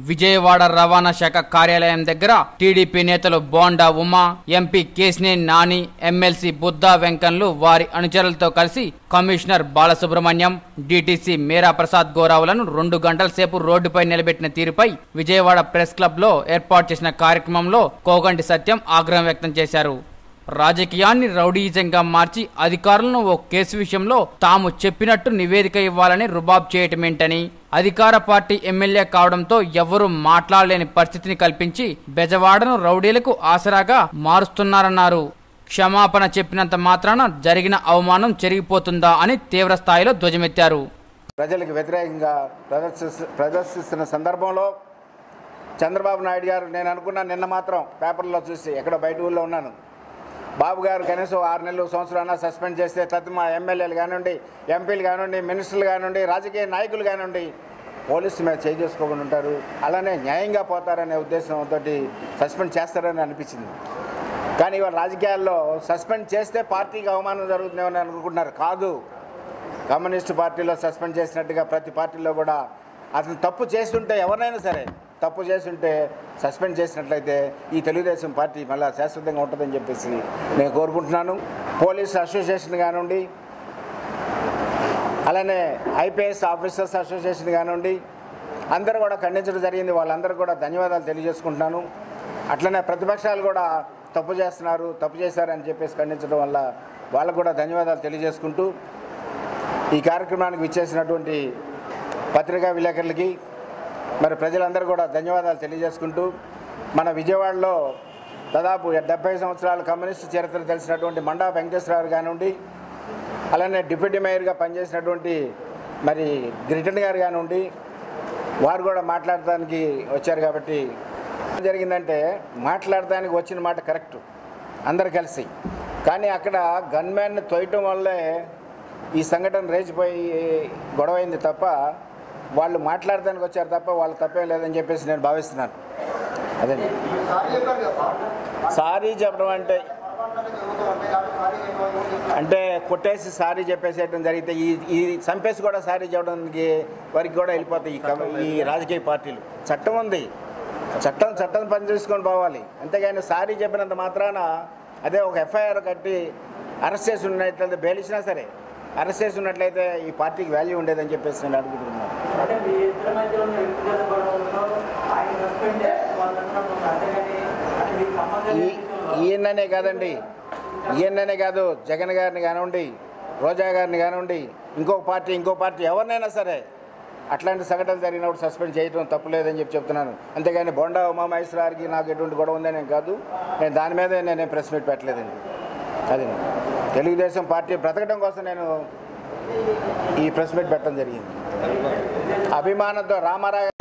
విజయవాడ రవాణా శాఖ కార్యాలయం దగ్గర టీడీపీ నేతలు బోండా ఉమా ఎంపీ కేసినేని నాని ఎమ్మెల్సీ బుద్దా వెంకన్లు వారి అనుచరులతో కలిసి కమిషనర్ బాలసుబ్రహ్మణ్యం డీటీసీ మేరా ప్రసాద్ గోరావులను రెండు గంటల సేపు రోడ్డుపై నిలబెట్టిన తీరుపై విజయవాడ ప్రెస్ క్లబ్ లో ఏర్పాటు చేసిన కార్యక్రమంలో కోగంటి సత్యం ఆగ్రహం వ్యక్తం చేశారు రాజకీయాన్ని రౌడీయిజంగా మార్చి అధికారులను ఓ కేసు విషయంలో తాము చెప్పినట్టు నివేదిక ఇవ్వాలని రుబాబ్ చేయటమేంటని అధికార పార్టీ ఎమ్మెల్యే కావడంతో ఎవరూ మాట్లాడలేని పరిస్థితిని కల్పించి బెజవాడను రౌడీలకు ఆసరాగా మారుస్తున్నారన్నారు క్షమాపణ చెప్పినంత మాత్రాన జరిగిన అవమానం చెరిగిపోతుందా అని తీవ్ర స్థాయిలో ధ్వజమెత్తారు ప్రజలకు వ్యతిరేకంగా ప్రదర్శిస్తు ప్రదర్శిస్తున్న సందర్భంలో చంద్రబాబు నాయుడు గారు నేను అనుకున్నా నిన్న మాత్రం పేపర్లో చూసి ఎక్కడ బయట ఊళ్ళో ఉన్నాను బాబు గారు కనీసం ఆరు నెలలు సంవత్సరాలు సస్పెండ్ చేస్తే తత్వ మా ఎమ్మెల్యేలు కానివ్వండి ఎంపీలు కానివ్వండి మినిస్టర్లు కానివ్వండి రాజకీయ నాయకులు కానివ్వండి పోలీసు మీద చేయి చేసుకోకుండా ఉంటారు అలానే న్యాయంగా పోతారనే ఉద్దేశంతో సస్పెండ్ చేస్తారని అనిపించింది కానీ ఇవాళ రాజకీయాల్లో సస్పెండ్ చేస్తే పార్టీకి అవమానం జరుగుతుందేమని అనుకుంటున్నారు కాదు కమ్యూనిస్ట్ పార్టీలో సస్పెండ్ చేసినట్టుగా ప్రతి పార్టీలో కూడా అతను తప్పు చేస్తుంటే ఎవరినైనా సరే తప్పు చేస్తుంటే సస్పెండ్ చేసినట్లయితే ఈ తెలుగుదేశం పార్టీ మళ్ళీ శాశ్వతంగా ఉంటుందని చెప్పేసి నేను కోరుకుంటున్నాను పోలీస్ అసోసియేషన్ కానివ్వండి అలానే ఐపీఎస్ ఆఫీసర్స్ అసోసియేషన్ కానివ్వండి అందరూ కూడా ఖండించడం జరిగింది వాళ్ళందరూ కూడా ధన్యవాదాలు తెలియజేసుకుంటున్నాను అట్లనే ప్రతిపక్షాలు కూడా తప్పు చేస్తున్నారు తప్పు చేశారని చెప్పేసి ఖండించడం వల్ల వాళ్ళకు కూడా ధన్యవాదాలు తెలియజేసుకుంటూ ఈ కార్యక్రమానికి విచ్చేసినటువంటి పత్రికా విలేకరులకి మరి ప్రజలందరూ కూడా ధన్యవాదాలు తెలియజేసుకుంటూ మన విజయవాడలో దాదాపు డెబ్బై సంవత్సరాల కమ్యూనిస్ట్ చరిత్ర తెలిసినటువంటి మండా వెంకటేశ్వరరావు కానివ్వండి అలానే డిప్యూటీ మేయర్గా పనిచేసినటువంటి మరి గిరిటన్ గారు కానివ్వండి వారు కూడా మాట్లాడటానికి వచ్చారు కాబట్టి ఏం జరిగిందంటే మాట్లాడటానికి వచ్చిన మాట కరెక్ట్ అందరు కలిసి కానీ అక్కడ గన్మ్యాన్ని తోయటం వల్లే ఈ సంఘటన రేచిపోయి గొడవైంది తప్ప వాళ్ళు మాట్లాడటానికి వచ్చారు తప్ప వాళ్ళు తప్పేం లేదని చెప్పేసి నేను భావిస్తున్నాను అదే సారీ చెప్పడం అంటే అంటే కొట్టేసి సారీ చెప్పేసేయడం జరిగితే ఈ ఈ చంపేసి కూడా సారీ చెప్పడానికి వారికి కూడా వెళ్ళిపోతాయి ఈ కమ- ఈ రాజకీయ పార్టీలు చట్టం ఉంది చట్టం చట్టం పని చేసుకొని పోవాలి అంతేగాని సారీ చెప్పినంత మాత్రాన అదే ఒక ఎఫ్ఐఆర్ కట్టి అరెస్ట్ చేసి ఉన్నట్లయితే బెయిల్ ఇచ్చినా సరే అరెస్ట్ చేసి ఉన్నట్లయితే ఈ పార్టీకి వాల్యూ ఉండేదని చెప్పేసి నేను అడుగుతున్నాను అంటే మీ ఇద్దరి మధ్యలో ఉన్న వ్యక్తిగత గొడవల్లో ఆయన సస్పెండ్ చేసిన వాళ్ళు అంటున్నారు అంతేగాని అంటే మీకు సంబంధం ఈ ఈయననే కాదండి ఈయననే కాదు జగన్ గారిని కానివ్వండి రోజా గారిని కానివ్వండి ఇంకొక పార్టీ ఇంకో పార్టీ ఎవరినైనా సరే అట్లాంటి సంఘటనలు జరిగినప్పుడు సస్పెండ్ చేయడం తప్పులేదని చెప్పి చెప్తున్నాను అంతేగాని బొండా ఉమామహేశ్వరారికి నాకు ఎటువంటి గొడవ ఉందని నేను కాదు నేను దాని మీదే నేను ప్రెస్ మీట్ పెట్టలేదండి అది తెలుగుదేశం పార్టీ బ్రతకడం కోసం నేను ఈ ప్రెస్ మీట్ పెట్టడం జరిగింది అభిమానంతో రామారావు